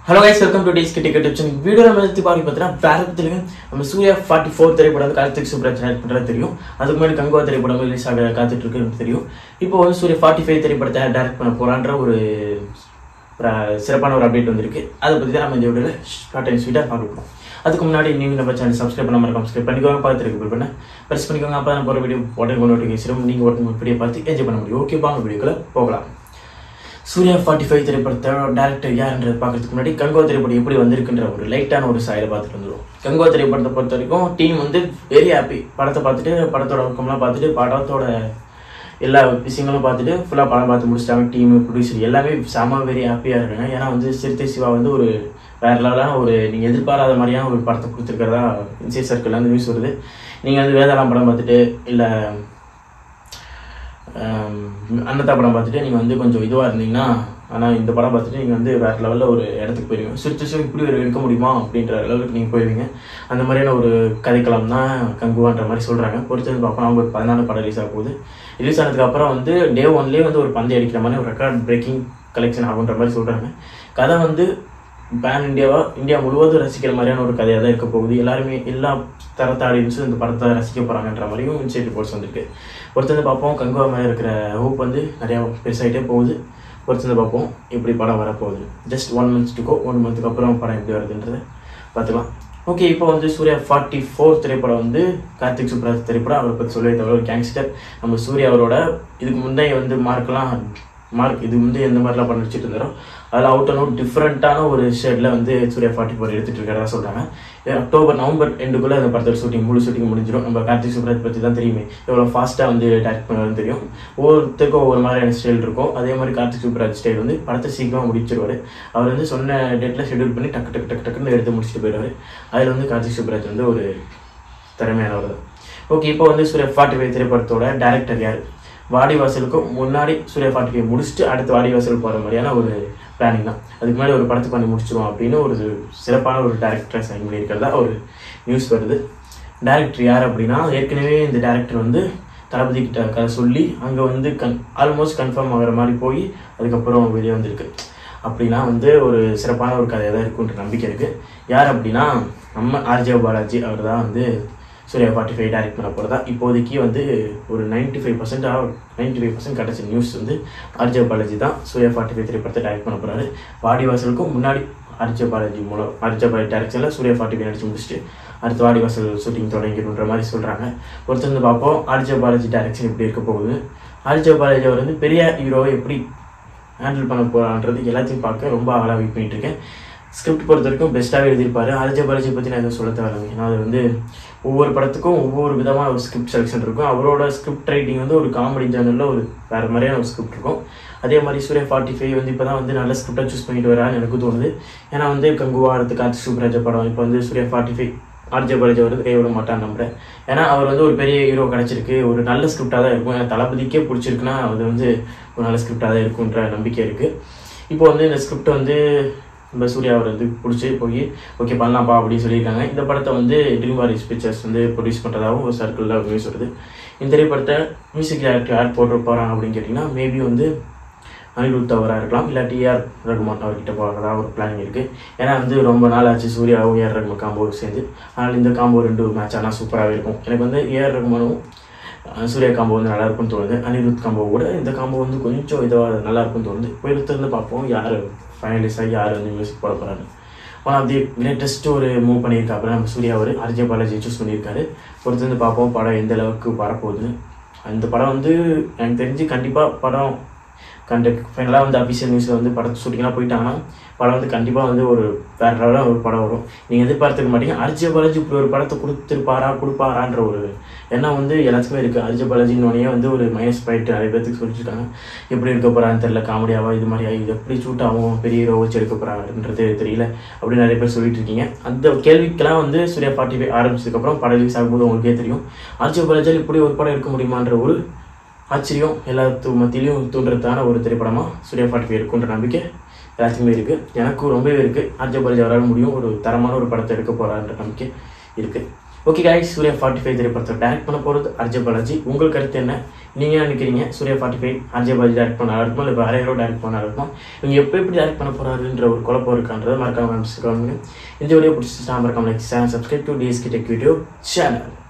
hello guys welcome to டேஸ் டிக்கெட் டிப்ஷன் வீடியோ நம்ம பற்றி பார்க்க பார்த்தீங்கன்னா வேறத்தில் நம்ம சூர்யா ஃபார்ட்டி ஃபோர் திரைப்படம் வந்து கார்த்திக் சுப்ராஜ் ஆக்ட் பண்ணுறது தெரியும் அதுக்கு முன்னாடி கங்குவா திரைப்படம் ரிலீஸ் ஆக காத்துட்டு இருக்குன்னு தெரியும் இப்போ வந்து சூர்யா ஃபார்ட்டி ஃபைவ் திரைப்படத்தை டைரக்ட் பண்ண போறான்ற ஒரு பிர- சிறப்பான ஒரு அப்டேட் வந்திருக்கு அதை பற்றி தான் நம்ம இந்த வீடியோவில் ஷார்ட் அண்ட் ஸ்வீட்டாக பார்க்க போகிறோம் அதுக்கு முன்னாடி நீங்கள் நம்ம சேனல் சப்ஸ்கிரைப் பண்ண மாதிரி சப்ஸ்கிரைப் பண்ணிக்கோங்க பார்த்துருக்கு பில் பண்ண ப்ரெஸ் பண்ணிக்கோங்க அப்போ தான் போகிற வீடியோ உடனே நோட்டிஃபிகேஷன் நீங்கள் ஒரு வீடியோ பார்த்து என்ஜாய் பண்ண முடியும் ஓகே வாங்க வீடியோக்குள்ள போகலாம் சூர்யா ஃபார்ட்டி ஃபைவ் திரைப்படத்தோட டேரக்டர் யாருன்றது பார்க்கறதுக்கு முன்னாடி கங்கோ திரைப்படம் எப்படி வந்திருக்குன்ற ஒரு லைட்டான ஒரு சாயலை பார்த்துட்டு வந்துடும் கங்கோ திரைப்படத்தை பொறுத்த வரைக்கும் டீம் வந்து வெரி ஹாப்பி படத்தை பார்த்துட்டு படத்தோட ஒர்க்கம்லாம் பார்த்துட்டு படத்தோட எல்லா விஷயங்களும் பார்த்துட்டு ஃபுல்லாக படம் பார்த்து முடிச்சிட்டாங்க டீம் ப்ரொடியூசர் எல்லாமே செம வெரி ஹாப்பியாக இருக்காங்க ஏன்னா வந்து சிறுத்தை சிவா வந்து ஒரு வேற லெவலான ஒரு நீங்கள் எதிர்பாராத மாதிரியான ஒரு படத்தை கொடுத்துருக்கிறதா இன்சைட் சர்க்கிளில் வந்து நியூஸ் வருது நீங்கள் வந்து வேதாளம் படம் பார்த்துட்டு இல்லை அன்னதா படம் பார்த்துட்டு நீங்கள் வந்து கொஞ்சம் இதுவாக இருந்தீங்கன்னா ஆனால் இந்த படம் பார்த்துட்டு நீங்கள் வந்து வேறு லெவலில் ஒரு இடத்துக்கு போயிருவீங்க சிரிச்சு சிரிச்சு இப்படி ஒரு எடுக்க முடியுமா அப்படின்ற லெவலுக்கு நீங்கள் போயிருவீங்க அந்த மாதிரியான ஒரு கதைக்களம் தான் கங்குவான்ற மாதிரி சொல்கிறாங்க பொறுத்து வந்து பார்ப்போம் அவங்க ஒரு பதினாலு படம் ரிலீஸ் ஆக போகுது ரிலீஸ் ஆனதுக்கு அப்புறம் வந்து டே ஒன்லேயே வந்து ஒரு பந்தய அடிக்கிற மாதிரி ஒரு ரெக்கார்ட் பிரேக்கிங் கலெக்ஷன் ஆகுன்ற மாதிரி சொல்கிறாங்க கதை வந்து பேன் இந்தியாவா இந்தியா முழுவதும் ரசிக்கிற மாதிரியான ஒரு கதையாக தான் இருக்க போகுது எல்லாருமே எல்லா தரத்த ஆடியன்ஸும் இந்த படத்தை ரசிக்க போகிறாங்கன்ற மாதிரியும் இன்சைட் ரிப்போர்ட்ஸ் வந்திருக்கு பொறுத்து வந்து பார்ப்போம் கங்குவா மேலே இருக்கிற ஹோப் வந்து நிறையா பெருசாகிட்டே போகுது பொறுத்து வந்து பார்ப்போம் எப்படி படம் வரப்போகுது ஜஸ்ட் ஒன் மந்த்ஸ் டுக்கோ ஒன் மந்த்துக்கு அப்புறம் படம் எப்படி வருதுன்றதை பார்த்துக்கலாம் ஓகே இப்போ வந்து சூர்யா ஃபார்ட்டி ஃபோர் திரைப்படம் வந்து கார்த்திக் சுப்ராஜ் திரைப்படம் அவரை பற்றி சொல்லவே தவிர ஒரு கேங்ஸ்டர் நம்ம சூர்யா அவரோட இதுக்கு முந்தைய வந்து மார்க்லாம் மார்க் இது வந்து எந்த மாதிரிலாம் பண்ணி வச்சுட்டு இருந்தாரோ அதில் அவுட் அண்ட் அவுட் டிஃப்ரெண்ட்டான ஒரு ஷேடில் வந்து சூர்யா ஃபார்ட்டி ஃபோர் எடுத்துகிட்டு இருக்கிறதா சொல்கிறாங்க அக்டோபர் நவம்பர் எண்டுக்குள்ளே அந்த படத்தோட ஷூட்டிங் முழு ஷூட்டிங் முடிஞ்சிடும் நம்ம கார்த்திக் சுப்ராஜ் பற்றி தான் தெரியுமே எவ்வளோ ஃபாஸ்ட்டாக வந்து டேரக்ட் பண்ணுறதுன்னு தெரியும் ஒவ்வொருத்தருக்கும் ஒவ்வொரு மாதிரியான ஸ்டைல் இருக்கும் அதே மாதிரி கார்த்திக் சுப்ராஜ் ஸ்டைல் வந்து படத்தை சீக்கிரமாக முடிச்சிருவார் அவர் வந்து சொன்ன டேட்டில் ஷெட்யூல் பண்ணி டக்கு டக்கு டக்கு டக்குன்னு எடுத்து முடிச்சுட்டு போயிடுவார் அதில் வந்து கார்த்திக் சுப்ராஜ் வந்து ஒரு திறமையானவர் தான் ஓகே இப்போ வந்து சூர்யா ஃபார்ட்டி ஃபைவ் திரைப்படத்தோட டேரக்டர் யார் வாடிவாசலுக்கும் முன்னாடி சூர்யா ஃபார்ட்டி ஃபைவ் முடிச்சுட்டு அடுத்து வாடிவாசல் போகிற மாதிரியான ஒரு பிளானிங் தான் அதுக்கு முன்னாடி ஒரு படத்தை பண்ணி முடிச்சிருவோம் அப்படின்னு ஒரு சிறப்பான ஒரு டேரக்டரை சைன் பண்ணியிருக்கிறதா ஒரு நியூஸ் வருது டேரக்டர் யார் அப்படின்னா ஏற்கனவே இந்த டேரக்டர் வந்து தளபதி கிட்ட கதை சொல்லி அங்கே வந்து கன் ஆல்மோஸ்ட் கன்ஃபார்ம் ஆகிற மாதிரி போய் அதுக்கப்புறம் வெளியே வந்திருக்கு அப்படின்னா வந்து ஒரு சிறப்பான ஒரு கதையாக தான் இருக்குன்ற நம்பிக்கை இருக்குது யார் அப்படின்னா நம்ம ஆர்ஜே பாலாஜி அவர் தான் வந்து சூர்யா ஃபார்ட்டி ஃபைவ் டேரக்ட் பண்ண போகிறதா இப்போதைக்கு வந்து ஒரு ninety five percent ninety five percent கிடச்ச நியூஸ் வந்து ஆர்ஜே பாலாஜி தான் சூர்யா ஃபார்ட்டி ஃபைவ் திரைப்படத்தை டேரக்ட் பண்ண போகிறாரு வாடிவாசலுக்கும் முன்னாடி ஆர்ஜே பாலாஜி மூலம் ஆர்ஜே பாலாஜி டேரக்ஷனில் சூர்யா ஃபார்ட்டி ஃபைவ் நடிச்சு முடிச்சுட்டு அடுத்து வாடிவாசல் ஷூட்டிங் தொடங்கிடுன்ற மாதிரி சொல்கிறாங்க பொறுத்து வந்து பார்ப்போம் ஆர்ஜே பாலாஜி டேரக்ஷன் எப்படி இருக்க போகுது ஆர்ஜே பாலாஜி அவர் வந்து பெரிய ஹீரோவை எப்படி ஹேண்டில் பண்ண போகிறான்றது எல்லாத்தையும் பார்க்க ரொம்ப ஆளாக வெயிட் பண்ணிட்டு இருக்கேன் ஸ்கிரிப்ட் பொறுத்த வரைக்கும் பெஸ்ட்டாகவே எழுதியிருப்பாரு ஆர்ஜே பாலாஜி பற்றி நான் எதுவும் சொல்ல தேவையில்லை ஏன்னா அது வந்து ஒவ்வொரு படத்துக்கும் ஒவ்வொரு விதமான ஒரு ஸ்கிரிப்ட் செலெக்ஷன் இருக்கும் அவரோட ஸ்கிரிப்ட் ரைட்டிங் வந்து ஒரு காமெடி ஜேனலில் ஒரு வேறு மாதிரியான ஒரு ஸ்கிரிப்ட் இருக்கும் அதே மாதிரி சூர்யா ஃபார்ட்டி ஃபைவ் வந்து இப்போ தான் வந்து நல்ல ஸ்கிரிப்டாக சூஸ் பண்ணிட்டு வரான்னு எனக்கு தோணுது ஏன்னா வந்து கங்குவா அடுத்து கார்த்திக் சுப்ராஜ படம் இப்போ வந்து Suriya forty five RJ Balaji வந்து கைவிட மாட்டான்னு நம்புறேன் ஏன்னா அவர் வந்து ஒரு பெரிய ஹீரோ கிடச்சிருக்கு ஒரு நல்ல ஸ்கிரிப்டாக தான் இருக்கும் ஏன்னா தளபதிக்கே பிடிச்சிருக்குன்னா அது வந்து ஒரு நல்ல ஸ்கிரிப்டாக தான் இருக்குன்ற நம்பிக்கை இருக்குது இப்போ வந்து இந்த ஸ்கிரிப்ட் வந்து நம்ம சூர்யா அவர் வந்து பிடிச்சி போய் ஓகே பண்ணலாம்ப்பா அப்படின்னு சொல்லியிருக்காங்க இந்த படத்தை வந்து ட்ரீம் வாரிஸ் பிக்சர்ஸ் வந்து ப்ரொடியூஸ் பண்ணுறதாகவும் ஒரு சர்க்கிளில் ஒரு நியூஸ் வருது இந்த திரைப்படத்தை மியூசிக் டேரக்டர் யார் போட்டு போகிறாங்க அப்படின்னு கேட்டிங்கன்னா மேபி வந்து அனிருத் அவராக இருக்கலாம் இல்லாட்டி ஏஆர் ரகுமான் அவர்கிட்ட போகிறதா ஒரு பிளானிங் இருக்குது ஏன்னா வந்து ரொம்ப நாள் ஆச்சு சூர்யாவும் ஏஆர் ரகுமான் காம்போ சேர்ந்து அதனால் இந்த காம்போ ரெண்டு மேட்ச் ஆனால் சூப்பராகவே இருக்கும் எனக்கு வந்து ஏஆர் ரகுமானும் அஹ், சூர்யா காம்போ வந்து நல்லா இருக்கும்னு தோணுது அனிருத் காம்போ கூட இந்த காம்போ வந்து கொஞ்சம் இதுவாக நல்லா இருக்கும்னு தோணுது பொறுத்திருந்து பார்ப்போம் யார் ஃபைனலிஸ்ட் ஆகி யார் வந்து மியூசிக் போட போகிறாங்க ஒன் ஆஃப் தி கிரேட்டஸ்ட் ஒரு மூவ் பண்ணியிருக்காப்புல நம்ம சூர்யா அவர் அர்ஜே பாலாஜி சூஸ் பண்ணியிருக்காரு பொறுத்திருந்து பார்ப்போம் படம் எந்த அளவுக்கு வரப்போகுது அந்த படம் வந்து எனக்கு தெரிஞ்சு கண்டிப்பாக படம் கண்டக்ட் ஃபைனலாக வந்து அஃபிஷியல் நியூஸில் வந்து படத்து ஷூட்டிங்லாம் போயிட்டாங்கன்னா படம் வந்து கண்டிப்பாக வந்து ஒரு வேற லெவலாக ஒரு படம் வரும் நீங்கள் எதிர்பார்த்துக்க மாட்டீங்க அர்ஜே பாலாஜி இப்படி ஒரு படத்தை கொடுத்துருப்பாரா கொடுப்பாரான்ற ஒரு எண்ணம் வந்து எல்லாத்துக்குமே இருக்குது அர்ஜே பாலாஜின்னொடனே வந்து ஒரு மைனஸ் பாயிண்ட் நிறைய பேத்துக்கு சொல்லிட்டு இருக்காங்க எப்படி இருக்க போகிறான்னு தெரியல காமெடியாவா இது மாதிரி இது எப்படி ஷூட் ஆகும் பெரிய ஹீரோ வச்சு எடுக்க போகிறாருன்றது தெரியல அப்படி நிறைய பேர் சொல்லிட்டு இருக்கீங்க அந்த கேள்விக்கெல்லாம் வந்து சூர்யா ஃபார்ட்டி ஃபைவ் ஆரம்பிச்சதுக்கப்புறம் படம் ரிலீஸ் ஆகும்போது உங்களுக்கே தெரியும் அர்ஜே பாலாஜியால் இப்படி ஒரு படம் எடுக்க முடியுமான்ற ஒரு ஆச்சரியம் எல்லாத்து மத்தியிலையும் தோன்றதான ஒரு திரைப்படமாக சூர்யா ஃபார்ட்டி ஃபைவ் இருக்குன்ற நம்பிக்கை எல்லாத்துக்குமே இருக்குது எனக்கும் ரொம்பவே இருக்குது ஆர்ஜே பாலாஜி அவரால் முடியும் ஒரு தரமான ஒரு படத்தை எடுக்க போகிறான்ற நம்பிக்கை இருக்குது okay guys Suriya forty five திரைப்படத்தை டேரக்ட் பண்ண போகிறது அர்ஜய் பாலாஜி உங்கள் கருத்து என்ன நீங்கள் என்ன நினைக்கிறீங்க Suriya forty five RJ Balaji direct பண்ண இருக்குமா இல்லை வேற யாரோ டேரக்ட் பண்ண இருக்குமா இவங்க எப்போ எப்படி டேரக்ட் பண்ண போகிறாருன்ற ஒரு குழப்பம் இருக்கான்றதை மறக்காம கமெண்ட்ஸ் இந்த வீடியோ பிடிச்சி மறக்காம like channel subscribe to DSK tech video channel